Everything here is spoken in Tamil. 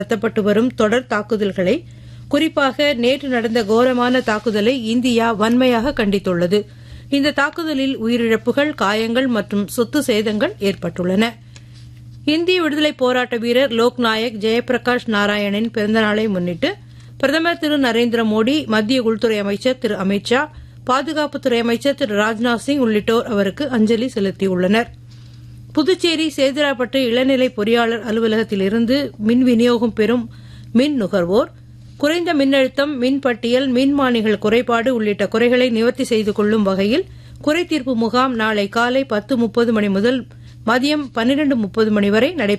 நடத்தப்பட்டு வரும் தொடர் தாக்குதல்களை குறிப்பாக நேற்று நடந்த கோரமான தாக்குதலை இந்தியா வன்மையாக கண்டித்துள்ளது இந்த தாக்குதலில் உயிரிழப்புகள் காயங்கள் மற்றும் சொத்து சேதங்கள் ஏற்பட்டுள்ளன இந்திய விடுதலை போராட்ட வீரர் லோக்நாயக் ஜெயபிரகாஷ் நாராயணின் பிறந்தநாளை முன்னிட்டு பிரதமர் திரு நரேந்திர மோடி மத்திய உள்துறை அமைச்சர் திரு அமித் ஷா பாதுகாப்புத்துறை அமைச்சர் திரு ராஜ்நாத் சிங் உள்ளிட்டோர் அவருக்கு அஞ்சலி செலுத்தியுள்ளனர் புதுச்சேரி சேதுராப்பட்டு இளநிலை பொறியாளர் அலுவலகத்திலிருந்து மின் விநியோகம் பெறும் மின் நுகர்வோர் குறைந்த மின்னழுத்தம் மின் பட்டியல் மின்மானிகள் குறைபாடு உள்ளிட்ட குறைகளை நிவர்த்தி செய்து கொள்ளும் வகையில் குறைதீர்ப்பு முகாம் நாளை காலை பத்து முப்பது மணி முதல் மதியம் பன்னிரண்டு முப்பது மணி வரை நடைபெறும்